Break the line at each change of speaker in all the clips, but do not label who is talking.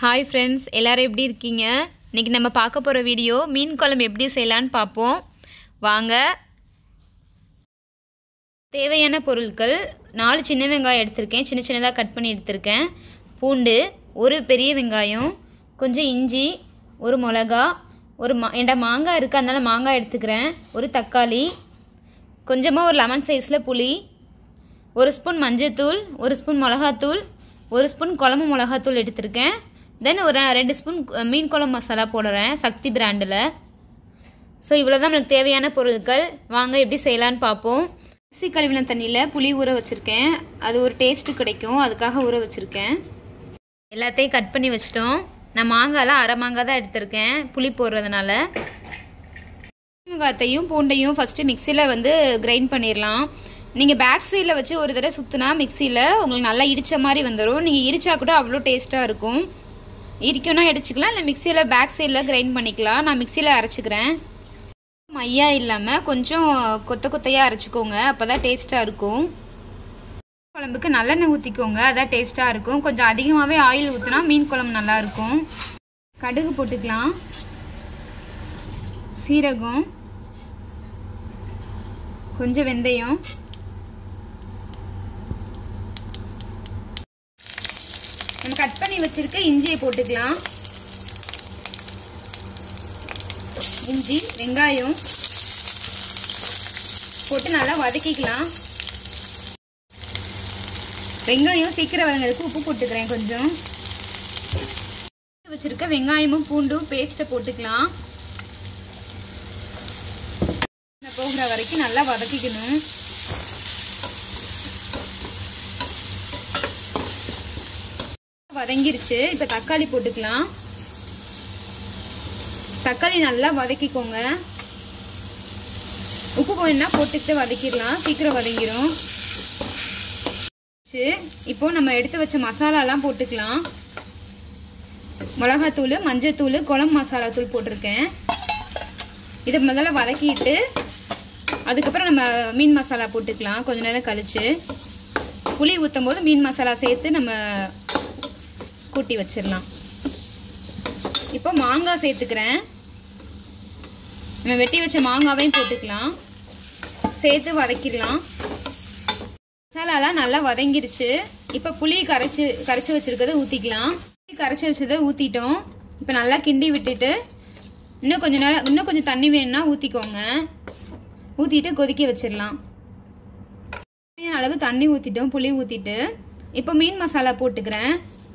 hi friends எல்லாரும் எப்படி இருக்கீங்க இன்றைக்கி நம்ம பார்க்க போகிற வீடியோ மீன் குழம்பு எப்படி செய்யலான்னு பார்ப்போம் வாங்க தேவையான பொருட்கள் நாலு சின்ன வெங்காயம் எடுத்திருக்கேன் சின்ன சின்னதாக கட் பண்ணி எடுத்திருக்கேன் பூண்டு ஒரு பெரிய வெங்காயம் கொஞ்சம் இஞ்சி ஒரு மிளகா ஒரு மா என்கிட்ட மாங்காய் இருக்குது அதனால மாங்காய் எடுத்துக்கிறேன் ஒரு தக்காளி கொஞ்சமாக ஒரு லெமன் சைஸில் புளி ஒரு ஸ்பூன் மஞ்சத்தூள் ஒரு ஸ்பூன் மிளகாத்தூள் ஒரு ஸ்பூன் குழம்பு மிளகாத்தூள் எடுத்திருக்கேன் தென் ஒரு ரெண்டு ஸ்பூன் மீன் குழம்பு மசாலா போடுறேன் சக்தி பிராண்டில் ஸோ இவ்வளோ தான் நம்மளுக்கு தேவையான பொருட்கள் வாங்க எப்படி செய்யலான்னு பார்ப்போம் அரிசி கழுவின தண்ணியில் புளி ஊற வச்சுருக்கேன் அது ஒரு டேஸ்ட்டு கிடைக்கும் அதுக்காக ஊற வச்சுருக்கேன் எல்லாத்தையும் கட் பண்ணி வச்சிட்டோம் நான் மாங்காய்லாம் அரை மாங்காய் தான் எடுத்திருக்கேன் புளி போடுறதுனால வெங்காயத்தையும் பூண்டையும் ஃபஸ்ட்டு மிக்சியில் வந்து கிரைண்ட் பண்ணிடலாம் நீங்கள் பேக் சைடில் வச்சு ஒரு தடவை சுற்றுனா மிக்சியில் உங்களுக்கு நல்லா இடித்த மாதிரி வந்துடும் நீங்கள் இடித்தா கூட அவ்வளோ டேஸ்ட்டாக இருக்கும் இடிக்கணும்னா இடிச்சிக்கலாம் இல்லை மிக்சியில் பேக் சைடில் கிரைண்ட் பண்ணிக்கலாம் நான் மிக்சியில் அரைச்சிக்கிறேன் மையா இல்லாமல் கொஞ்சம் கொத்த கொத்தையாக அரைச்சிக்கோங்க அப்போ தான் டேஸ்ட்டாக இருக்கும் குழம்புக்கு நல்லெண்ணெய் ஊற்றிக்கோங்க அதான் டேஸ்ட்டாக இருக்கும் கொஞ்சம் அதிகமாகவே ஆயில் ஊற்றினா மீன் குழம்பு நல்லாயிருக்கும் கடுகு போட்டுக்கலாம் சீரகம் கொஞ்சம் வெந்தயம் நம்ம கட் பண்ணி வச்சிருக்க இஞ்சியை போட்டுக்கலாம் இஞ்சி வெங்காயம் போட்டு நல்லா வதக்கிக்கலாம் வெங்காயம் சீக்கிரம் வதங்கிறதுக்கு உப்பு போட்டுக்கிறேன் கொஞ்சம் வச்சிருக்க வெங்காயமும் பூண்டும் பேஸ்ட்டை போட்டுக்கலாம் போகிற வரைக்கும் நல்லா வதக்கிக்கணும் வதங்கிருச்சு இப்போ தக்காளி போட்டுக்கலாம் தக்காளி நல்லா வதக்கிக்கோங்க உப்பு கொஞ்சம்னா போட்டுக்கிட்டு வதக்கிடலாம் சீக்கிரம் வதங்கிரும் இப்போ நம்ம எடுத்து வச்ச மசாலாலாம் போட்டுக்கலாம் மிளகாத்தூள் மஞ்சத்தூள் குழம்பு மசாலா தூள் போட்டிருக்கேன் இதை முதல்ல வதக்கிட்டு அதுக்கப்புறம் நம்ம மீன் மசாலா போட்டுக்கலாம் கொஞ்ச நேரம் கழிச்சு புளி ஊற்றும் போது மீன் மசாலா சேர்த்து நம்ம கூட்டி வச்சிடலாம் இப்போ மாங்காய் சேர்த்துக்கிறேன் நம்ம வெட்டி வச்ச மாங்காவையும் போட்டுக்கலாம் சேர்த்து வதக்கிடலாம் மசாலாலாம் நல்லா வதங்கிருச்சு இப்போ புளி கரைச்சி கரைச்சி வச்சுருக்கதை ஊற்றிக்கலாம் புளி கரைச்சி வச்சதை ஊற்றிட்டோம் இப்போ நல்லா கிண்டி விட்டுட்டு இன்னும் கொஞ்சம் நேரம் இன்னும் கொஞ்சம் தண்ணி வேணும்னா ஊற்றிக்கோங்க ஊற்றிட்டு கொதிக்க வச்சிடலாம் அளவு தண்ணி ஊற்றிட்டோம் புளி ஊற்றிட்டு இப்போ மீன் மசாலா போட்டுக்கிறேன்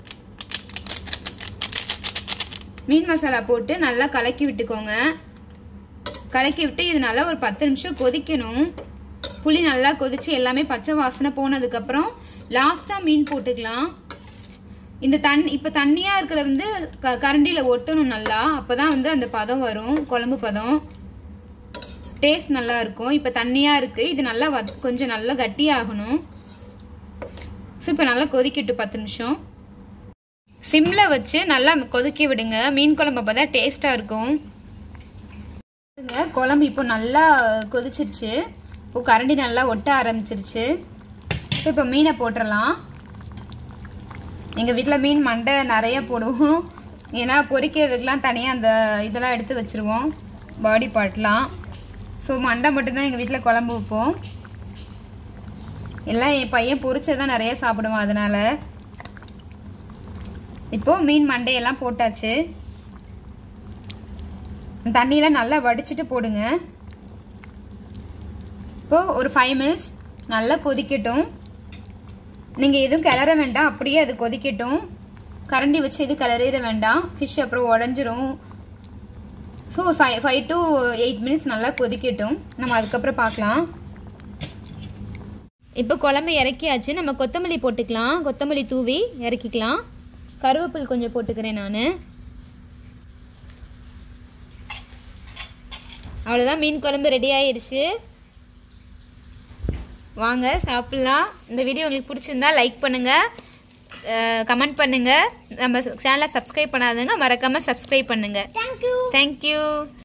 மீன் மசாலா போட்டு நல்லா கலக்கி விட்டுக்கோங்க கலக்கி விட்டு இது நல்லா ஒரு பத்து நிமிஷம் கொதிக்கணும் புளி நல்லா கொதிச்சு எல்லாமே பச்சை வாசனை போனதுக்கப்புறம் லாஸ்ட்டாக மீன் போட்டுக்கலாம் இந்த தண் இப்போ தண்ணியாக இருக்கிற வந்து க கரண்டியில் ஒட்டணும் நல்லா அப்போ தான் வந்து அந்த பதம் வரும் குழம்பு பதம் டேஸ்ட் நல்லா இருக்கும் இப்போ தண்ணியாக இருக்குது இது நல்லா கொஞ்சம் நல்லா கட்டியாகணும் ஸோ இப்போ நல்லா கொதிக்கட்டும் பத்து நிமிஷம் சிம்மில் வச்சு நல்லா கொதிக்க விடுங்க மீன் குழம்பு அப்போ தான் டேஸ்ட்டாக இருக்கும் குழம்பு இப்போ நல்லா கொதிச்சிருச்சு இப்போ கரண்டி நல்லா ஒட்ட ஆரம்பிச்சிருச்சு ஸோ இப்போ மீனை போட்டுடலாம் எங்கள் வீட்டில் மீன் மண்டை நிறைய போடுவோம் ஏன்னா பொரிக்கிறதுக்கெலாம் தனியாக அந்த இதெல்லாம் எடுத்து வச்சுருவோம் பாடி பார்ட்லாம் ஸோ மண்டை மட்டும்தான் எங்கள் வீட்டில் குழம்பு வைப்போம் எல்லாம் என் பையன் பொரிச்சதான் நிறைய சாப்பிடுவான் அதனால் இப்போது மீன் மண்டையெல்லாம் போட்டாச்சு தண்ணியில் நல்லா வடிச்சிட்டு போடுங்க இப்போது ஒரு ஃபைவ் மினிட்ஸ் நல்லா கொதிக்கட்டும் நீங்கள் எதுவும் கிளற வேண்டாம் அப்படியே அது கொதிக்கட்டும் கரண்டி வச்சு எதுவும் கிளறிட வேண்டாம் ஃபிஷ் அப்புறம் உடஞ்சிரும் ஸோ ஒரு five five to eight minutes நல்லா கொதிக்கட்டும் நம்ம அதுக்கப்புறம் பார்க்கலாம் இப்போ குழம்பு இறக்கியாச்சு நம்ம கொத்தமல்லி போட்டுக்கலாம் கொத்தமல்லி தூவி இறக்கிக்கலாம் கருவேப்பில் கொஞ்சம் போட்டுக்கிறேன் நான் அவ்வளோதான் மீன் குழம்பு ரெடி ஆயிடுச்சு வாங்க சாப்பிட்லாம் இந்த வீடியோ உங்களுக்கு பிடிச்சிருந்தா லைக் பண்ணுங்கள் கமெண்ட் பண்ணுங்கள் நம்ம சேனலை சப்ஸ்கிரைப் பண்ணாதுங்க மறக்காமல் சப்ஸ்கிரைப் பண்ணுங்கள்
தேங்க்யூ
தேங்க்யூ